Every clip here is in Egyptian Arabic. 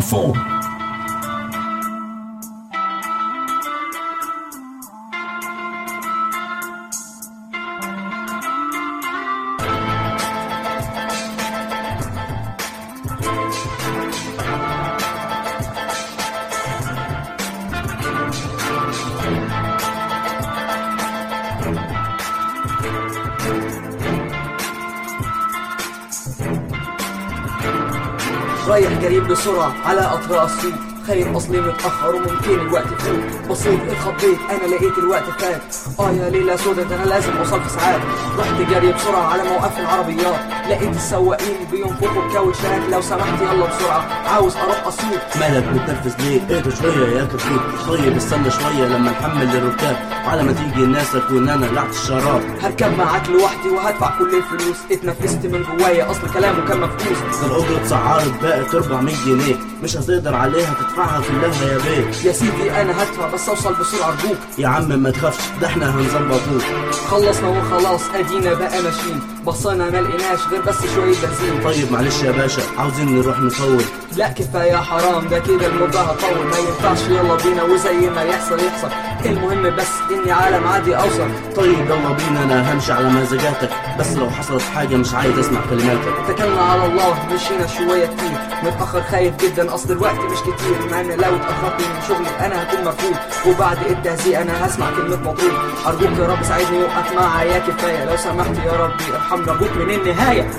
microphone. رايح قريب بسرعة على أطراء الصيف خايف أصلي متأخر وممكن الوقت يفوت بصيت اتخضيت أنا لقيت الوقت فات آه يا ليلة سودا ده أنا لازم أوصل في ساعات رحت جري بسرعة على موقف العربيات لقيت السواقين بينفخوا الكاوتشات لو سمحت يلا بسرعة عاوز أروح أسيوط مالك متنرفز ليه؟ اهدى شوية يا كتكوت طيب استنى شوية لما نحمل الركاب وعلى ما تيجي الناس تكون انا لعت الشراب هركب معاك لوحدي وهدفع كل الفلوس اتنفست من جوايا أصل كلامه كان مفقوس ده الأجرة اتسعرت بقت 400 جنيه مش هتقدر عليها تدفعها كلها يا بيه يا سيدي أنا هدفع بس أوصل بسرعة أرجوك يا عم ما تخافش ده احنا هنظبطوك خلصنا وخلاص ادينا بقى ماشيين بصينا ما لقيناش غير بس شويه بنزين طيب معلش يا باشا عاوزين نروح نطول لا كفايه حرام ده كده الموضوع هطول ما ينفعش يلا بينا وزي ما يحصل يحصل المهم بس اني على ميعادي اوصل طيب يلا بينا انا همشي على مزاجاتك بس لو حصلت حاجة مش عايز اسمع كلماتك اتكلنا على الله مشينا شويه كتير متاخر خايف جدا اصل الوقت مش كتير مع ان لو اتاخرت من شغلي انا هكون مرفوض وبعد التهزيء انا هسمع كلمه مطلوب ارجوك يا رب ساعدني وقف معايا كفايه لو سمحت يا ربي ارحمنا ارجوك من النهايه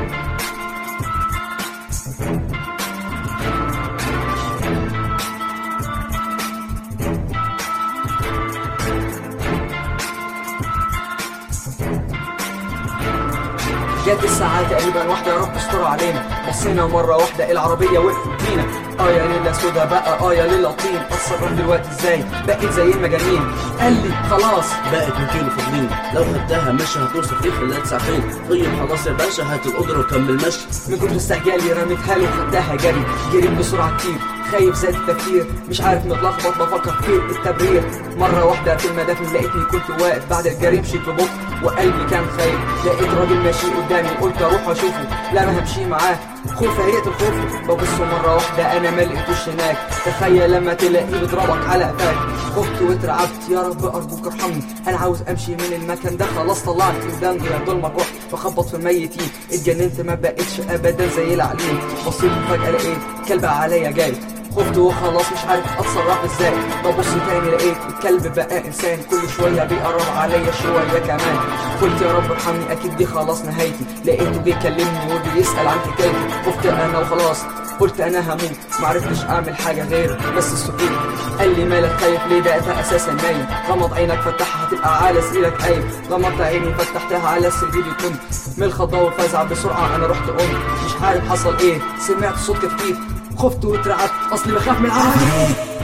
جت الساعة تقريبا واحدة يا رب استر علينا بصينا مرة واحدة العربية وقفت فينا اه يا ليلة سودا بقى اه يا ليلة طين اتصرف دلوقتي ازاي بقيت زي المجانين قال لي خلاص بقت 200 فاضلين لو خدتها مش هتوصل في خلال ساعتين طيب خلاص يا باشا هات القدرة وكمل مشي من كتر استعجالي رميتها له وخدتها جري جريت بسرعة كتير خايف زاد التفكير مش عارف متلخبط بفكر في التبرير مرة واحدة في المدافن لقيتني كنت واقف بعد الجري مشيت ببطء وقلبي كان خايف لقيت راجل ماشي قدامي قلت اروح اشوفه لا انا همشي معاه خوف هيئة الخوف ببص مرة واحدة انا ما لقيتوش هناك تخيل لما تلاقيه بيضربك على قفاك خفت واترعبت يا رب ارجوك ارحمني انا عاوز امشي من المكان ده خلاص طلعني قدام يا ضلمة رحت بخبط في ميتين اتجننت ما بقتش ابدا زي العليم بصيت فجأة لقيت كلب عليا جاي خفت وخلاص مش عارف اتصرف ازاي ببص تاني لقيت الكلب بقى انسان كل شويه بيقرب عليا شويه كمان قلت يا رب ارحمني اكيد دي خلاص نهايتي لقيته جه يكلمني وبيسال عن حكايتي خفت انا وخلاص قلت انا هموت معرفتش اعمل حاجه غير بس السكوت قال لي مالك خايف ليه ده انت اساسا نايم غمض عينك فتحها هتبقى على سريرك قايم غمضت عيني فتحتها على السرير كنت من الخضه والفزع بسرعه انا رحت قمت مش عارف حصل ايه سمعت صوت كتير خفت واترعبت اصلي بخاف من العربية